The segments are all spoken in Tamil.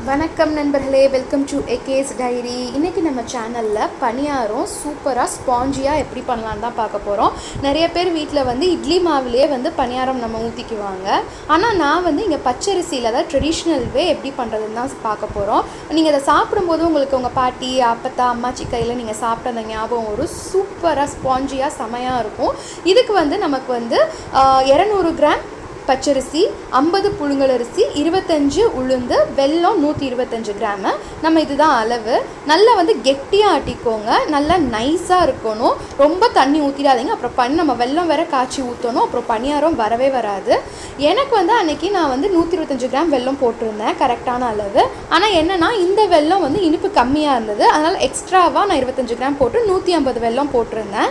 வணக்கம் நண்பர்களே வெல்கம் டு ஏகேஸ் டைரி இன்றைக்கி நம்ம சேனலில் பணியாரம் சூப்பராக ஸ்பாஞ்சியாக எப்படி பண்ணலான்னு தான் பார்க்க போகிறோம் நிறைய பேர் வீட்டில் வந்து இட்லி மாவுலேயே வந்து பணியாரம் நம்ம ஊற்றிக்குவாங்க ஆனால் நான் வந்து இங்கே பச்சரிசியில் தான் ட்ரெடிஷ்னல் வே எப்படி பண்ணுறதுன்னு தான் பார்க்க போகிறோம் நீங்கள் அதை சாப்பிடும்போது உங்களுக்கு உங்கள் பாட்டி அப்பத்தா அம்மாச்சி கையில் நீங்கள் சாப்பிட்ட அந்த ஞாபகம் வரும் சூப்பராக ஸ்பாஞ்சியாக செமையாக இருக்கும் இதுக்கு வந்து நமக்கு வந்து இரநூறு கிராம் பச்சரிசி ஐம்பது புழுங்கலரிசி இருபத்தஞ்சு உளுந்து வெல்லம் நூற்றி இருபத்தஞ்சு கிராமு நம்ம இதுதான் அளவு நல்லா வந்து கெட்டியாக ஆட்டிக்கோங்க நல்லா நைஸாக இருக்கணும் ரொம்ப தண்ணி ஊற்றிடாதீங்க அப்புறம் பண்ணி நம்ம வெல்லம் வேற காய்ச்சி ஊற்றணும் அப்புறம் பணியாரம் வரவே வராது எனக்கு வந்து அன்னைக்கு நான் வந்து நூற்றி இருபத்தஞ்சு கிராம் வெல்லம் போட்டிருந்தேன் கரெக்டான அளவு ஆனால் என்னென்னா இந்த வெல்லம் வந்து இனிப்பு கம்மியாக இருந்தது அதனால் எக்ஸ்ட்ராவாக நான் இருபத்தஞ்சு கிராம் போட்டு நூற்றி ஐம்பது வெல்லம் போட்டிருந்தேன்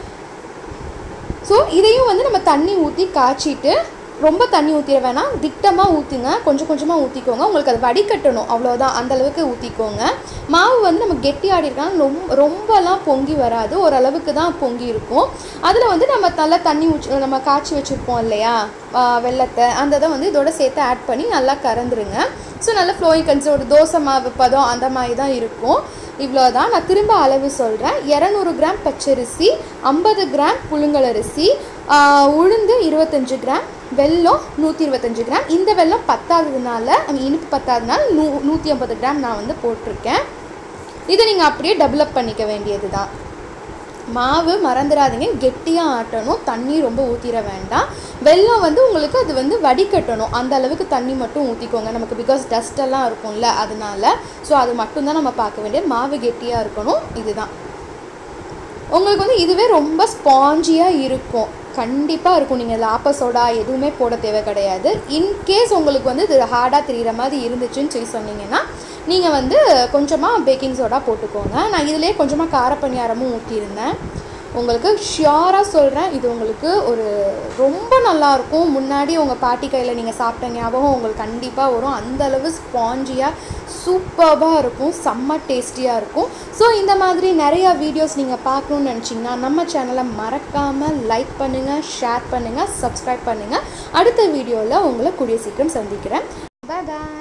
ஸோ இதையும் வந்து நம்ம தண்ணி ஊற்றி காய்ச்சிட்டு ரொம்ப தண்ணி ஊற்றிட வேணாம் திட்டமாக ஊற்றுங்க கொஞ்சம் கொஞ்சமாக ஊற்றிக்கோங்க உங்களுக்கு அது வடிகட்டணும் அவ்வளோதான் அந்த அளவுக்கு ஊற்றிக்கோங்க மாவு வந்து நம்ம கெட்டி ஆடிருக்காங்க ரொம்ப ரொம்பலாம் பொங்கி வராது ஓரளவுக்கு தான் பொங்கி இருக்கும் அதில் வந்து நம்ம நல்லா தண்ணி ஊற்றி நம்ம காய்ச்சி வச்சுருப்போம் இல்லையா ஆ, வெல்லத்தை அந்த இதை வந்து இதோட சேர்த்து ஆட் பண்ணி நல்லா கறந்துருங்க ஸோ நல்லா ஃப்ளோயிங் கன்சி ஒரு தோசை மாவு பதம் அந்த மாதிரி தான் இருக்கும் இவ்வளோதான் நான் திரும்ப அளவு சொல்கிறேன் இரநூறு கிராம் பச்சரிசி ஐம்பது கிராம் புழுங்கலரிசி ஆஹ், உளுந்து இருபத்தஞ்சு கிராம் வெல்லம் நூற்றி இருபத்தஞ்சு கிராம் இந்த வெல்லம் பத்தாததுனால I mean, இனிப்பு பத்தாததுனால நூ நூற்றி ஐம்பது கிராம் நான் வந்து போட்டிருக்கேன் இதை நீங்கள் அப்படியே டெவலப் பண்ணிக்க வேண்டியது தான் மாவு மறந்துடாதீங்க கெட்டியாக ஆட்டணும் தண்ணி ரொம்ப ஊற்றிட வேண்டாம் வெல்லம் வந்து உங்களுக்கு அது வந்து வடிகட்டணும் அந்த அளவுக்கு தண்ணி மட்டும் ஊற்றிக்கோங்க நமக்கு பிகாஸ் டஸ்டெல்லாம் இருக்கும்ல அதனால ஸோ அது மட்டும்தான் நம்ம பார்க்க வேண்டியது மாவு கெட்டியாக இருக்கணும் இதுதான் உங்களுக்கு வந்து இதுவே ரொம்ப ஸ்பாஞ்சியாக இருக்கும் கண்டிப்பாக இருக்கும் நீங்கள் லாப்ப சோடா எதுவுமே போட தேவை கிடையாது இன்கேஸ் உங்களுக்கு வந்து இது ஹார்டாக தெரிகிற மாதிரி இருந்துச்சுன்னு சொல்லி சொன்னீங்கன்னா நீங்கள் வந்து கொஞ்சமாக பேக்கிங் சோடா போட்டுக்கோங்க நான் இதிலே கொஞ்சமாக காரப்பணியாரமும் ஊற்றியிருந்தேன் உங்களுக்கு ஷியோராக சொல்கிறேன் இது உங்களுக்கு ஒரு ரொம்ப நல்லாயிருக்கும் முன்னாடி உங்கள் பாட்டி கையில் நீங்கள் சாப்பிட்ட ஞாபகம் உங்களுக்கு கண்டிப்பாக வரும் அந்த அளவு ஸ்பாஞ்சியாக சூப்பராக இருக்கும் செம்ம டேஸ்டியாக இருக்கும் ஸோ இந்த மாதிரி நிறையா வீடியோஸ் நீங்கள் பார்க்கணுன்னு நினச்சிங்கன்னா நம்ம சேனலை மறக்காமல் லைக் பண்ணுங்கள் ஷேர் பண்ணுங்கள் சப்ஸ்கிரைப் பண்ணுங்கள் அடுத்த வீடியோவில் உங்களை கூடிய சீக்கிரம் சந்திக்கிறேன் பாய் பாய்